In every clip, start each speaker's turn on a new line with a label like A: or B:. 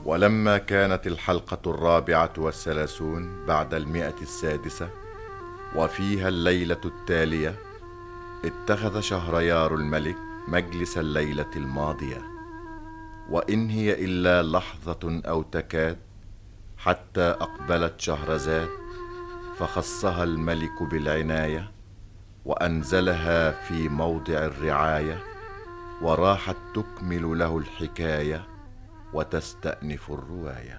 A: ولما كانت الحلقة الرابعة والثلاثون بعد المئة السادسة وفيها الليلة التالية اتخذ شهريار الملك مجلس الليلة الماضية وإن هي إلا لحظة أو تكاد حتى أقبلت شهرزاد فخصها الملك بالعناية وأنزلها في موضع الرعاية وراحت تكمل له الحكايه وتستأنف الرواية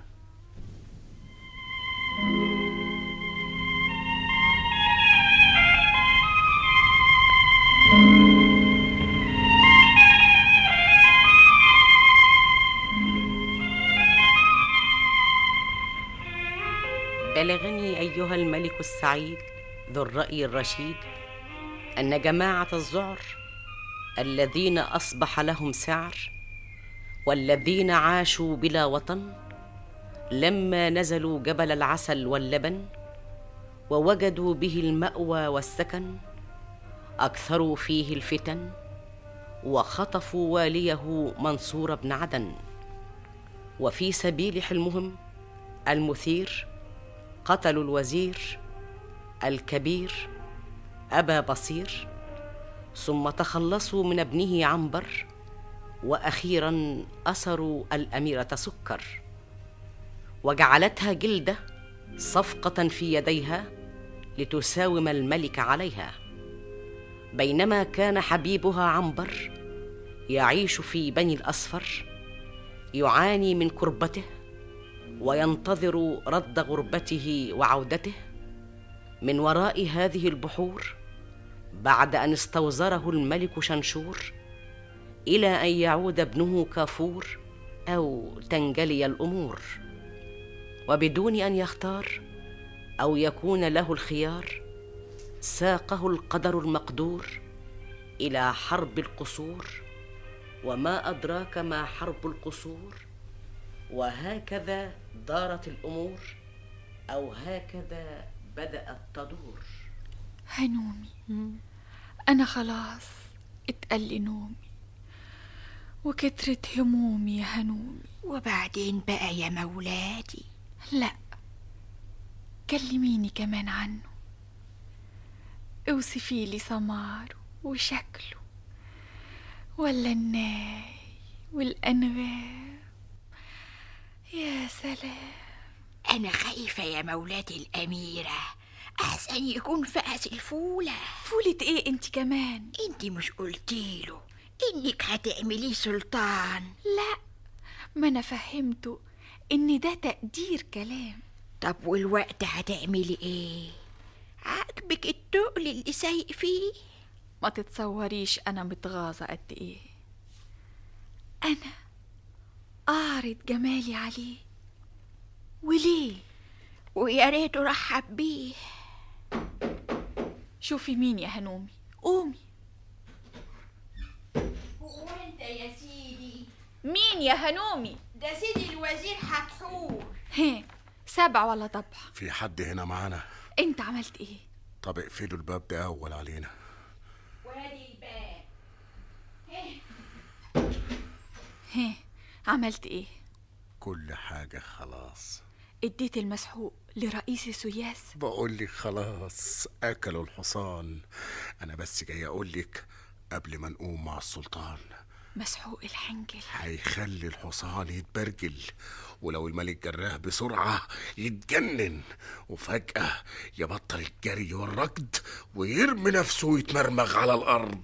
B: بلغني أيها الملك السعيد ذو الرأي الرشيد أن جماعة الذعر الذين أصبح لهم سعر والذين عاشوا بلا وطن لما نزلوا جبل العسل واللبن ووجدوا به الماوى والسكن اكثروا فيه الفتن وخطفوا واليه منصور بن عدن وفي سبيل حلمهم المثير قتلوا الوزير الكبير ابا بصير ثم تخلصوا من ابنه عنبر واخيرا اسروا الاميره سكر وجعلتها جلده صفقه في يديها لتساوم الملك عليها بينما كان حبيبها عنبر يعيش في بني الاصفر يعاني من كربته وينتظر رد غربته وعودته من وراء هذه البحور بعد ان استوزره الملك شنشور الى ان يعود ابنه كافور او تنجلي الامور وبدون ان يختار او يكون له الخيار ساقه القدر المقدور الى حرب القصور وما ادراك ما حرب القصور وهكذا دارت الامور او هكذا بدات تدور
C: هنومي انا خلاص اتقل نومي وكترت همومي يا هنومي
D: وبعدين بقى يا مولاتي
C: لا كلميني كمان عنه اوصفي لي سماره وشكله ولا الناي والأنغام يا سلام
D: أنا خايفة يا مولاتي الأميرة أحسن يكون فأس الفولة
C: فولة ايه انت كمان
D: انت مش قلتيله إنك هتعمليه سلطان
C: لا ما انا فهمته ان ده تقدير كلام
D: طب والوقت هتعملي ايه عاجبك التقل اللي سايق فيه
C: ما تتصوريش انا متغاظة قد ايه انا اعرض جمالي عليه وليه
D: ويا ريته رحب بيه
C: شوفي مين يا هنومي قومي
D: وانت يا سيدي
C: مين يا هنومي
D: ده سيدي الوزير هتحور
C: هي سبع ولا ضبع
E: في حد هنا معانا
C: انت عملت ايه
E: طب اقفلوا الباب ده اول علينا
D: وادي الباب
C: هي عملت ايه
E: كل حاجة خلاص
C: اديت المسحوق لرئيس سياس
E: بقول لك خلاص اكلوا الحصان انا بس جاي اقول لك قبل ما نقوم مع السلطان
C: مسحوق الحنجل
E: هيخلي الحصان يتبرجل ولو الملك جراه بسرعة يتجنن وفجأة يبطل الجري والركض ويرمي نفسه ويتمرمغ على الأرض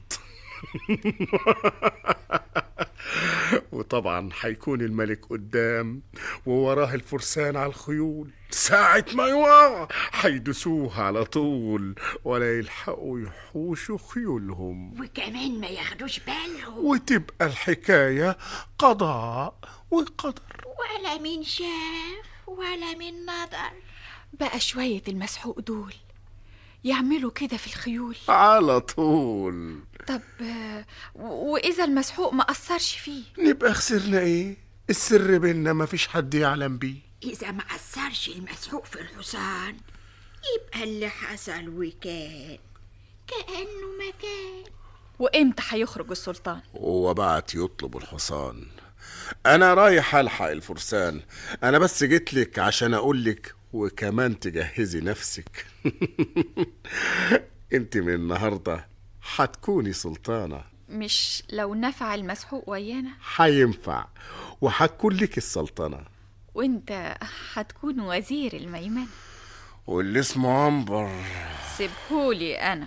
E: وطبعا هيكون الملك قدام ووراه الفرسان على الخيول ساعة ما يقع هيدسوه على طول ولا يلحقوا يحوشوا خيولهم
D: وكمان ما ياخدوش بالهم
E: وتبقى الحكاية قضاء وقدر
D: ولا مين شاف ولا مين نظر
C: بقى شوية المسحوق دول يعملوا كده في الخيول
E: على طول
C: طب آه، و- وإذا المسحوق ما أثرش فيه
E: نبقى خسرنا ايه السر بينا مفيش حد يعلم بيه
D: إذا ما أثرش المسحوق في الحصان يبقى اللي حصل وكان كأنه ما كان
C: وإمتى هيخرج السلطان
E: هو بعت يطلب الحصان انا رايح الحق الفرسان انا بس جيت لك عشان اقول لك وكمان تجهزي نفسك انت من النهارده هتكوني سلطانه
C: مش لو نفع المسحوق ويانا
E: هينفع وهتكون لك السلطنه
C: وانت هتكون وزير الميمنة
E: واللي اسمه عنبر
C: سيبهولي انا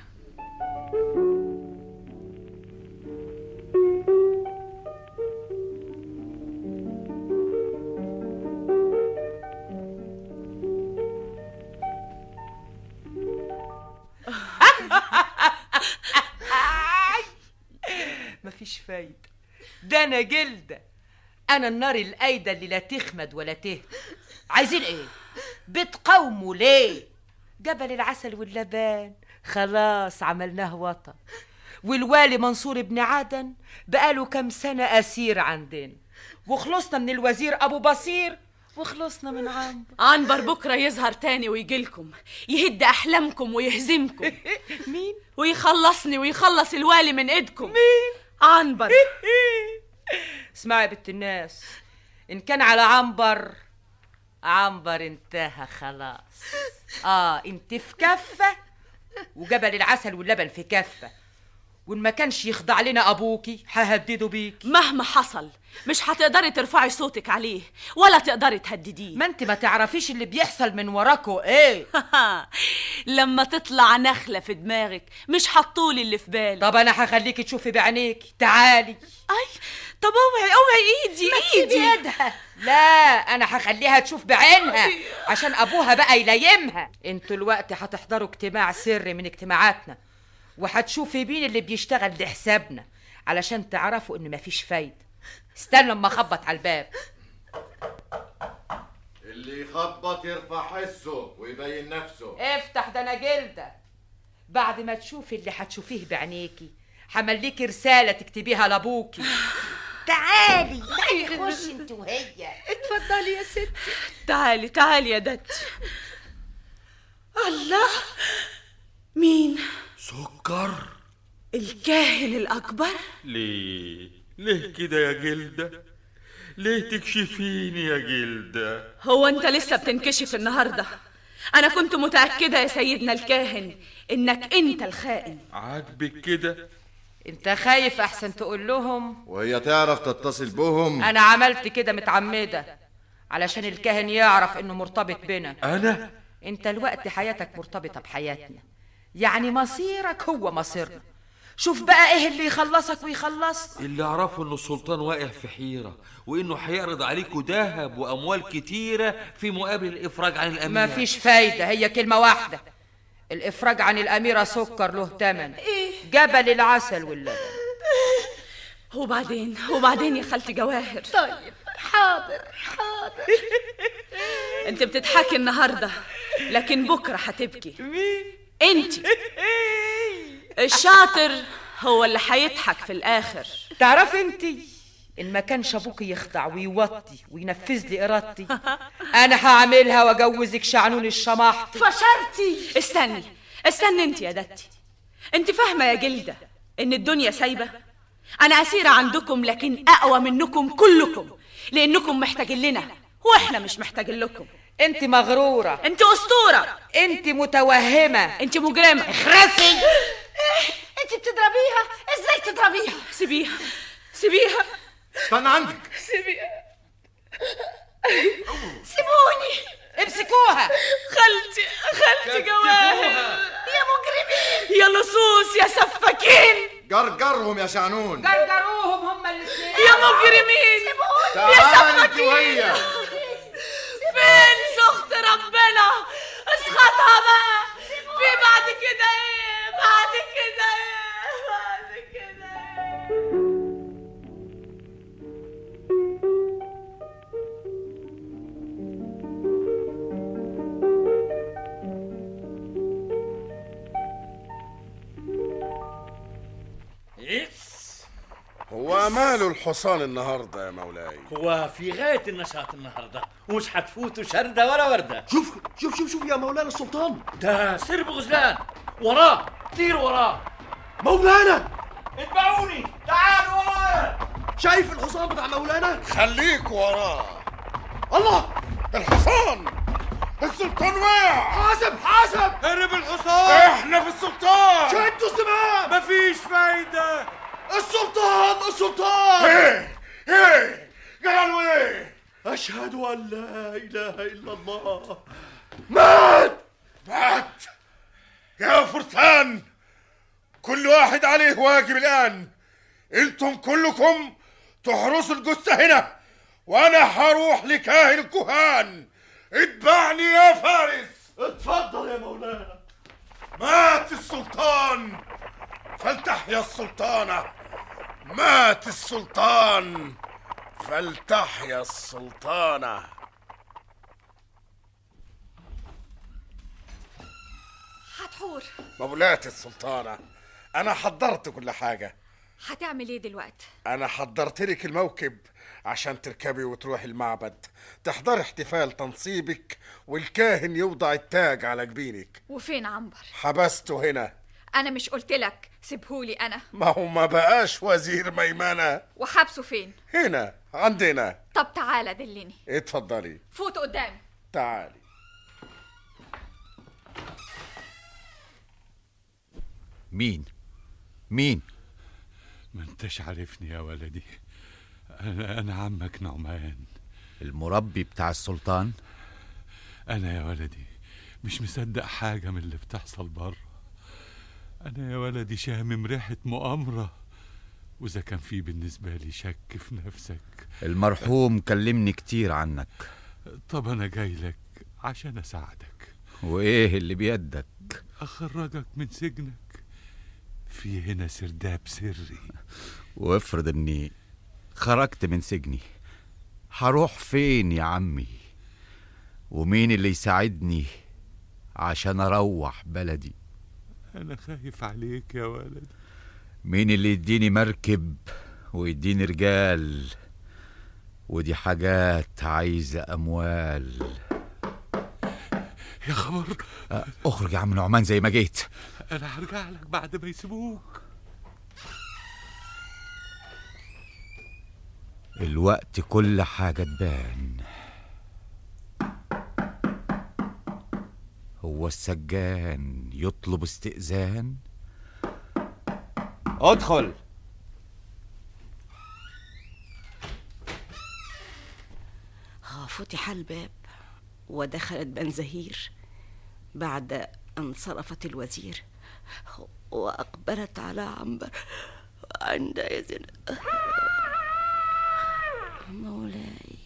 F: مفيش فايدة ده أنا جلدة أنا النار القايدة اللي لا تخمد ولا تهدى عايزين إيه؟ بتقاوموا ليه؟ جبل العسل واللبان خلاص عملناه وطن والوالي منصور بن عدن بقاله كام سنة أسير عندنا وخلصنا من الوزير أبو بصير وخلصنا من عنبر
B: عنبر بكرة يظهر تاني ويجيلكم يهد أحلامكم ويهزمكم
F: مين؟
B: ويخلصني ويخلص الوالي من ايدكم مين؟ عنبر
F: اسمعي يا بنت الناس ان كان على عنبر عنبر انتهى خلاص اه انت في كفه وجبل العسل واللبن في كفه وان ما كانش يخضع لنا ابوكي ههدده بيكي
B: مهما حصل مش هتقدري ترفعي صوتك عليه ولا تقدري تهدديه
F: ما انت ما تعرفيش اللي بيحصل من وراكوا ايه
B: لما تطلع نخلة في دماغك مش هتطولي اللي في بالك
F: طب انا هخليكي تشوفي بعينيكي تعالي
B: اي طب اوعي اوعي ايدي ايدي
F: ايدها لا انا هخليها تشوف بعينها عشان ابوها بقى يلايمها انتوا الوقت هتحضروا اجتماع سري من اجتماعاتنا وهتشوفي مين اللي بيشتغل لحسابنا علشان تعرفوا ان مفيش فايده استنى لما اخبط على الباب
A: اللي يخبط يرفع حسه ويبين نفسه
F: افتح ده انا جلده بعد ما تشوفي اللي هتشوفيه بعينيكي همليكي رساله تكتبيها لابوكي
D: تعالي تعالي خش انت وهي
F: اتفضلي يا ستي
B: تعالي تعالي يا دتي الله مين
G: سكر
B: الكاهن الأكبر
G: ليه ليه كده يا جلدة ليه تكشفيني يا جلدة
B: هو أنت لسه بتنكشف النهاردة أنا كنت متأكدة يا سيدنا الكاهن إنك أنت الخائن
G: عاجبك كده
F: انت خايف احسن تقول لهم
A: وهي تعرف تتصل بهم
F: انا عملت كده متعمده علشان الكاهن يعرف انه مرتبط بنا
G: انا
F: انت الوقت حياتك مرتبطه بحياتنا يعني مصيرك هو مصيرنا شوف بقى ايه اللي يخلصك ويخلص
G: اللي اعرفه انه السلطان واقع في حيرة وانه هيعرض عليكوا ذهب واموال كتيرة في مقابل الافراج عن الامير
F: مفيش فايده هي كلمه واحده الافراج عن الاميره سكر له تمن جبل العسل واللبن
B: وبعدين وبعدين يا خالتي جواهر
D: طيب حاضر حاضر
B: انت بتضحكي النهارده لكن بكره هتبكي
F: مين
B: انت الشاطر هو اللي هيضحك في الاخر
F: تعرف انت ان ما كانش ابوك يخضع ويوطي وينفذ لي ارادتي انا هعملها واجوزك شعنون الشماحطي
B: فشرتي استني استني انت يا دتي انت فاهمه يا جلده ان الدنيا سايبه انا اسيره عندكم لكن اقوى منكم كلكم لانكم محتاجين لنا واحنا مش محتاجين لكم
F: انت مغروره
B: انت اسطوره
F: انت متوهمه
B: انت مجرمه
F: اخرسي
D: انت بتضربيها ازاي تضربيها
B: سيبيها سيبيها
A: استنى عندك
D: سيبوني
F: امسكوها
B: خالتي خالتي جواهر
D: يا مجرمين
B: يا لصوص يا سفاكين
A: جرجرهم يا شعنون
F: جرجروهم هما الاثنين
B: يا مجرمين
A: تعال انت وهي
B: فين سخط ربنا اسخطها بقى في بعد كده ايه بعد كده ايه بعد كده ايه
E: هو ماله الحصان النهارده يا مولاي
H: هو في غاية النشاط النهاردة ومش هتفوتوا شردة ولا وردة
I: شوف شوف شوف شوف يا مولانا السلطان
H: ده سرب غزلان وراه طير وراه
I: مولانا
H: اتبعوني تعالوا ورايا
I: شايف الحصان بتاع مولانا
E: خليك وراه
I: الله
E: الحصان السلطان وقع
I: حاسب حاسب
G: هرب الحصان
E: احنا في السلطان
I: شدوا السماء
G: مفيش فايدة
I: السلطان السلطان
E: ايه ايه قالوا ايه
I: أشهد أن لا إله إلا الله
E: مات مات يا فرسان كل واحد عليه واجب الآن انتم كلكم تحرسوا الجثة هنا وانا هروح لكاهن الكهان اتبعني يا فارس
I: اتفضل يا مولانا
E: مات السلطان فلتحيا السلطانة مات السلطان فلتحيا السلطانة
C: هتحور
E: مولاتي السلطانة أنا حضرت كل حاجة
C: هتعمل ايه دلوقتي
E: أنا حضرت لك الموكب عشان تركبي وتروحي المعبد تحضري احتفال تنصيبك والكاهن يوضع التاج على جبينك
C: وفين عنبر
E: حبسته هنا
C: انا مش قلت لك سيبهولي انا
E: ما هو ما بقاش وزير ميمنة
C: وحبسه فين
E: هنا عندنا
C: طب تعالى دلني
E: اتفضلي
C: فوت قدامي
E: تعالي
J: مين مين
K: ما انتش عارفني يا ولدي انا انا عمك نعمان
J: المربي بتاع السلطان
K: انا يا ولدي مش مصدق حاجه من اللي بتحصل بره انا يا ولدي شامم ريحه مؤامره واذا كان في بالنسبه لي شك في نفسك
J: المرحوم كلمني كتير عنك
K: طب انا جاي لك عشان اساعدك
J: وايه اللي بيدك
K: اخرجك من سجنك في هنا سرداب سري
J: وافرض اني خرجت من سجني هروح فين يا عمي ومين اللي يساعدني عشان اروح بلدي
K: انا خايف عليك يا ولد
J: مين اللي يديني مركب ويديني رجال ودي حاجات عايزة أموال
K: يا خبر
J: أه، اخرج يا عم نعمان زي ما جيت
K: انا هرجع لك بعد ما يسيبوك
J: الوقت كل حاجة تبان هو السجان يطلب استئذان
L: ادخل
M: فتح الباب ودخلت بنزهير بعد أن صرفت الوزير وأقبلت على عنبر عندئذ مولاي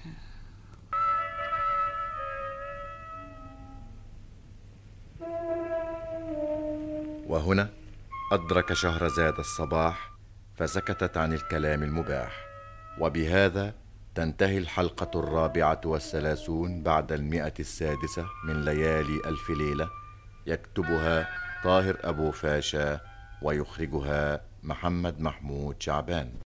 A: وهنا أدرك شهرزاد الصباح فسكتت عن الكلام المباح وبهذا تنتهي الحلقة الرابعة والثلاثون بعد المئة السادسة من ليالي ألف ليلة يكتبها طاهر أبو فاشا ويخرجها محمد محمود شعبان